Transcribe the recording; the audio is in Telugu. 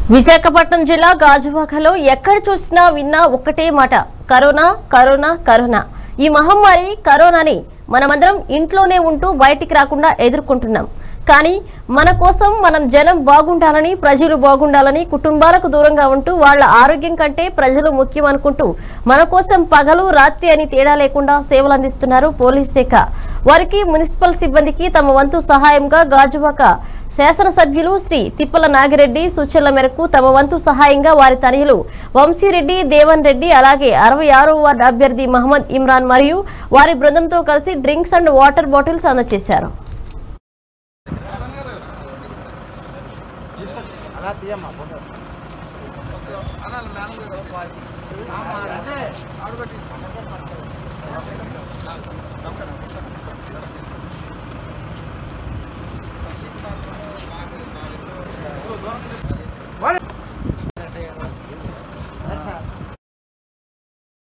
విశాఖపట్నం జిల్లా గాజువాకలో ఎక్కడ చూసినా విన్నా ఒక్కటే మాట కరోనా కరోనా కరోనా ఈ మహమ్మారి కరోనాని మనమందరం ఇంట్లోనే ఉంటూ బయటికి రాకుండా ఎదుర్కొంటున్నాం కానీ మన కోసం మనం జనం బాగుండాలని ప్రజలు బాగుండాలని కుటుంబాలకు దూరంగా ఉంటూ వాళ్ళ ఆరోగ్యం కంటే ప్రజలు ముఖ్యం అనుకుంటూ మన కోసం పగలు రాత్రి అని తేడా లేకుండా సేవలు అందిస్తున్నారు పోలీస్ శాఖ వారికి మున్సిపల్ సిబ్బందికి తమ వంతు సహాయంగా గాజువాక శాసనసభ్యులు శ్రీ తిప్పల నాగిరెడ్డి సూచనల మేరకు తమ వంతు సహాయంగా వారి తనయులు వంశీరెడ్డి దేవన్ రెడ్డి అలాగే అరవై ఆరో వార్డు అభ్యర్థి మహమ్మద్ ఇమ్రాన్ మరియు వారి బృందంతో కలిసి డ్రింక్స్ అండ్ వాటర్ బాటిల్స్ అందజేశారు